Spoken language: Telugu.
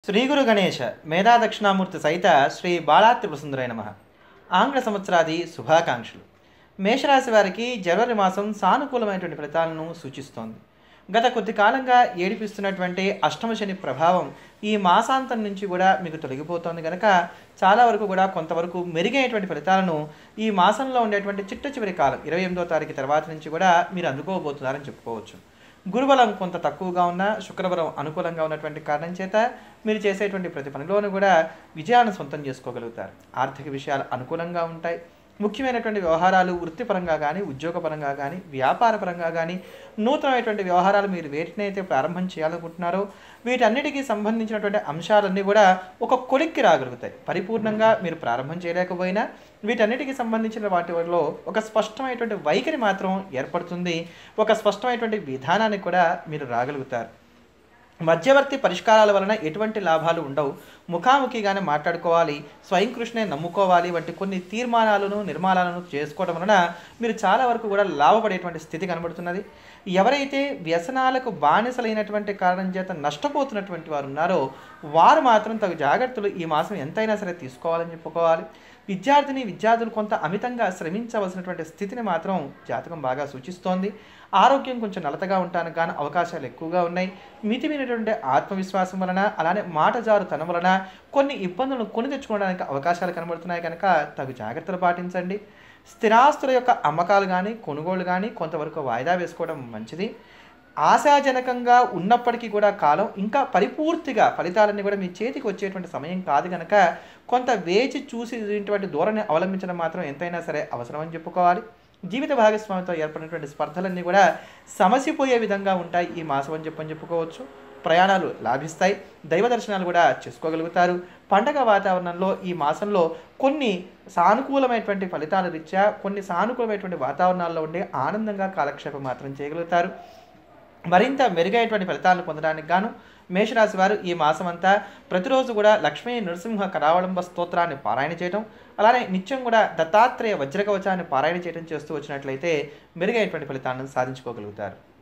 శ్రీ గురు గణేశ మేధా దక్షిణామూర్తి సహిత శ్రీ బాలాత్రిపుర సుందరై నమ ఆంగ్ల సంవత్సరాది శుభాకాంక్షలు మేషరాశి వారికి జనవరి మాసం సానుకూలమైనటువంటి ఫలితాలను సూచిస్తోంది గత కొద్ది కాలంగా ఏడిపిస్తున్నటువంటి అష్టమ శని ప్రభావం ఈ మాసాంతం నుంచి కూడా మీకు తొలగిపోతోంది కనుక చాలా వరకు కూడా కొంతవరకు మెరుగైనటువంటి ఫలితాలను ఈ మాసంలో ఉండేటువంటి చిట్ట చివరి కాలం ఇరవై ఎనిమిదో తారీఖు తర్వాత నుంచి కూడా మీరు అందుకోబోతున్నారని చెప్పుకోవచ్చు గురుబలం కొంత తక్కువగా ఉన్న శుక్రబలం అనుకూలంగా ఉన్నటువంటి కారణం చేత మీరు చేసేటువంటి ప్రతి పనిలోనూ కూడా విజయాన్ని సొంతం చేసుకోగలుగుతారు ఆర్థిక విషయాలు అనుకూలంగా ఉంటాయి ముఖ్యమైనటువంటి వ్యవహారాలు వృత్తిపరంగా కానీ ఉద్యోగపరంగా కానీ వ్యాపారపరంగా కానీ నూతనమైనటువంటి వ్యవహారాలు మీరు వేటినైతే ప్రారంభం చేయాలనుకుంటున్నారో వీటన్నిటికీ సంబంధించినటువంటి అంశాలన్నీ కూడా ఒక కొలిక్కి రాగలుగుతాయి పరిపూర్ణంగా మీరు ప్రారంభం చేయలేకపోయినా వీటన్నిటికీ సంబంధించిన వాటిలో ఒక స్పష్టమైనటువంటి వైఖరి మాత్రం ఏర్పడుతుంది ఒక స్పష్టమైనటువంటి విధానానికి కూడా మీరు రాగలుగుతారు మధ్యవర్తి పరిష్కారాల వలన ఎటువంటి లాభాలు ఉండవు ముఖాముఖిగానే మాట్లాడుకోవాలి స్వయం కృషినే నమ్ముకోవాలి వంటి కొన్ని తీర్మానాలను నిర్మాణాలను చేసుకోవడం వలన మీరు చాలా వరకు కూడా లాభపడేటువంటి స్థితి కనబడుతున్నది ఎవరైతే వ్యసనాలకు బానిసలైనటువంటి కారణం చేత నష్టపోతున్నటువంటి వారు ఉన్నారో వారు మాత్రం తగు జాగ్రత్తలు ఈ మాసం ఎంతైనా సరే తీసుకోవాలని చెప్పుకోవాలి విద్యార్థిని విద్యార్థులు కొంత అమితంగా శ్రమించవలసినటువంటి స్థితిని మాత్రం జాతకం బాగా సూచిస్తోంది ఆరోగ్యం కొంచెం నలతగా ఉండటానికి గాను అవకాశాలు ఎక్కువగా ఉన్నాయి మితిమైనటువంటి ఆత్మవిశ్వాసం వలన అలానే మాటజారు తనం వలన కొన్ని ఇబ్బందులను కొని తెచ్చుకోవడానికి అవకాశాలు కనబడుతున్నాయి కనుక తగు జాగ్రత్తలు పాటించండి స్థిరాస్తుల యొక్క అమ్మకాలు కానీ కొనుగోలు కానీ కొంతవరకు వాయిదా వేసుకోవడం మంచిది ఆశాజనకంగా ఉన్నప్పటికీ కూడా కాలం ఇంకా పరిపూర్తిగా ఫలితాలన్నీ కూడా మీ చేతికి వచ్చేటువంటి సమయం కాదు కనుక కొంత వేచి చూసి ఇటువంటి ధోరణి అవలంబించడం మాత్రం ఎంతైనా సరే అవసరం అని చెప్పుకోవాలి జీవిత భాగస్వామితో ఏర్పడినటువంటి స్పర్ధలన్నీ కూడా సమసిపోయే విధంగా ఉంటాయి ఈ మాసం అని చెప్పని చెప్పుకోవచ్చు ప్రయాణాలు లాభిస్తాయి దైవ దర్శనాలు కూడా చేసుకోగలుగుతారు పండగ వాతావరణంలో ఈ మాసంలో కొన్ని సానుకూలమైనటువంటి ఫలితాల రీత్యా కొన్ని సానుకూలమైనటువంటి వాతావరణాల్లో ఉండే ఆనందంగా కాలక్షేపం మాత్రం చేయగలుగుతారు మరింత మెరుగైనటువంటి ఫలితాలను పొందడానికి గాను మేషరాశి వారు ఈ మాసం అంతా ప్రతిరోజు కూడా లక్ష్మీ నరసింహ కరావళంబ స్తోత్రాన్ని పారాయణ చేయడం అలానే నిత్యం కూడా దత్తాత్రేయ వజ్రకవచాన్ని పారాయణ చేయడం చేస్తూ వచ్చినట్లయితే మెరుగైనటువంటి ఫలితాలను సాధించుకోగలుగుతారు